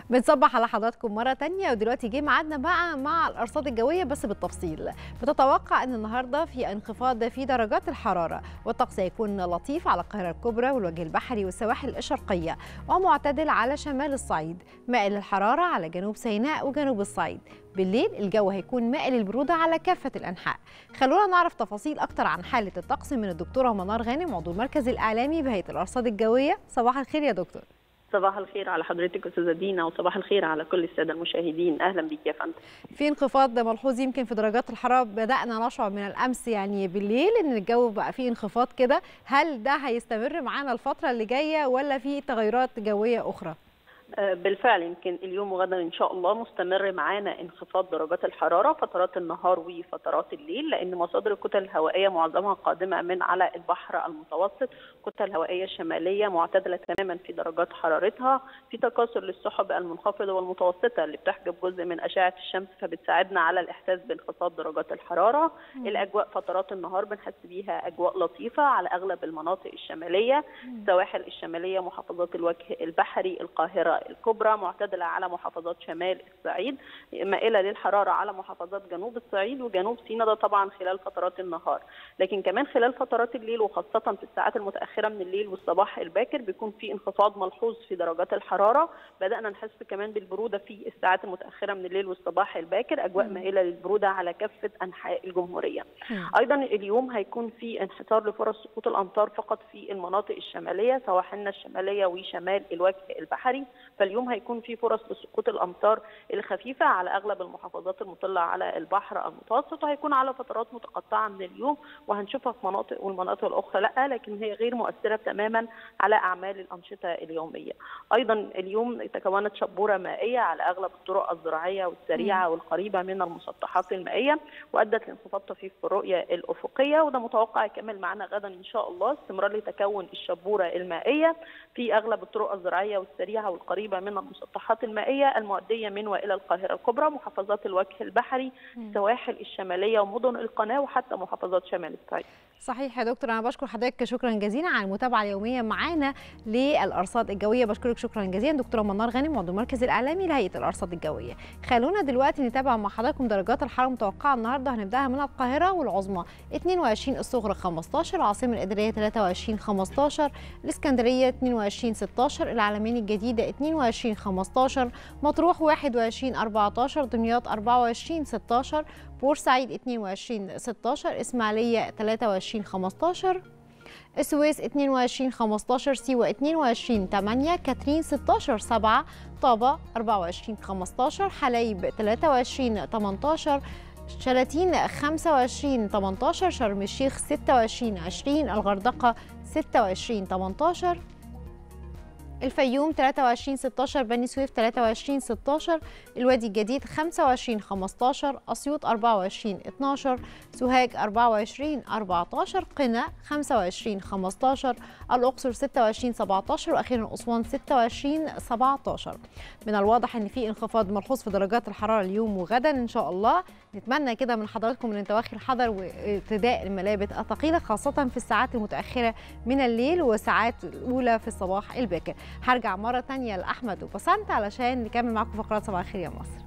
بنصبح على حضراتكم مرة تانية ودلوقتي جه ميعادنا بقى مع الأرصاد الجوية بس بالتفصيل بتتوقع أن النهاردة في انخفاض في درجات الحرارة والطقس هيكون لطيف على القاهرة الكبرى والوجه البحري والسواحل الشرقية ومعتدل على شمال الصعيد مائل الحرارة على جنوب سيناء وجنوب الصعيد بالليل الجو هيكون مائل البرودة على كافة الأنحاء خلونا نعرف تفاصيل أكتر عن حالة الطقس من الدكتورة منار غانم عضو المركز الإعلامي بهيئة الأرصاد الجوية صباح الخير يا دكتور صباح الخير على حضرتك استاذه دينا وصباح الخير على كل الساده المشاهدين اهلا بيك يا فندم في انخفاض ملحوظ يمكن في درجات الحراره بدانا نشعر من الامس يعني بالليل ان الجو بقى فيه انخفاض كده هل ده هيستمر معانا الفتره اللي جايه ولا في تغيرات جويه اخرى بالفعل يمكن اليوم وغدا ان شاء الله مستمر معانا انخفاض درجات الحراره فترات النهار وفترات الليل لان مصادر الكتل الهوائيه معظمها قادمه من على البحر المتوسط الكتل الهوائيه الشماليه معتدله تماما في درجات حرارتها في تكاثر للسحب المنخفضه والمتوسطه اللي بتحجب جزء من اشعه الشمس فبتساعدنا على الاحساس بانخفاض درجات الحراره مم. الاجواء فترات النهار بنحس بيها اجواء لطيفه على اغلب المناطق الشماليه السواحل الشماليه محافظات الوجه البحري القاهره الكبرى معتدله على محافظات شمال الصعيد مائله للحراره على محافظات جنوب الصعيد وجنوب سيناء ده طبعا خلال فترات النهار لكن كمان خلال فترات الليل وخاصه في الساعات المتاخره من الليل والصباح الباكر بيكون في انخفاض ملحوظ في درجات الحراره بدانا نحس كمان بالبروده في الساعات المتاخره من الليل والصباح الباكر اجواء مائله للبروده على كافه انحاء الجمهوريه ايضا اليوم هيكون في انحسار لفرص سقوط الامطار فقط في المناطق الشماليه سواحلنا الشماليه وشمال الوجه البحري فاليوم هيكون في فرص لسقوط الامطار الخفيفه على اغلب المحافظات المطله على البحر المتوسط وهيكون على فترات متقطعه من اليوم وهنشوفها في مناطق والمناطق الاخرى لا لكن هي غير مؤثره تماما على اعمال الانشطه اليوميه. ايضا اليوم تكونت شبوره مائيه على اغلب الطرق الزراعيه والسريعه والقريبه من المسطحات المائيه وادت لانخفاض طفيف في الرؤيه الافقيه وده متوقع يكمل معنا غدا ان شاء الله استمرار لتكون الشبوره المائيه في اغلب الطرق الزراعيه والسريعه والقريبه من المسطحات المائيه المؤديه من والى القاهره الكبرى محافظات الوجه البحري السواحل الشماليه ومدن القناه وحتى محافظات شمال الصعيد صحيح يا دكتور انا بشكر حضرتك شكرا جزيلا على المتابعه اليوميه معانا للارصاد الجويه بشكرك شكرا جزيلا دكتوره منار غانم عضو المركز الاعلامي لهيئه الارصاد الجويه خلونا دلوقتي نتابع مع حضراتكم درجات الحراره المتوقعه النهارده هنبداها من القاهره والعظمى 22 الصغرى 15 العاصمه الاداريه 23 15 الاسكندريه 22 16 العلمين الجديده 22 15 مطروح 21 14 دمياط 24 16 بورسعيد 22 16 اسماعيليه 23 15 السويس 22 15 سيوة 22 8 كاترين 16 7 طابة 24 15 حلايب 23 18 شلاتين 25 18 شرم الشيخ 26 20 الغردقة 26 18 الفيوم 23 16 بني سويف 23 16 الوادي الجديد 25 15 اسيوط 24 12 سوهاج 24 14 قنا 25 15 الاقصر 26 17 واخيرا اسوان 26 17 من الواضح ان في انخفاض ملحوظ في درجات الحراره اليوم وغدا ان شاء الله نتمنى كده من حضراتكم ان تواخي الحذر وارتداء الملابس الثقيله خاصه في الساعات المتاخره من الليل والساعات الاولى في الصباح الباكر هرجع مرة تانية لأحمد وبسنت علشان نكمل معاكم فقرات صباح الخير يا مصر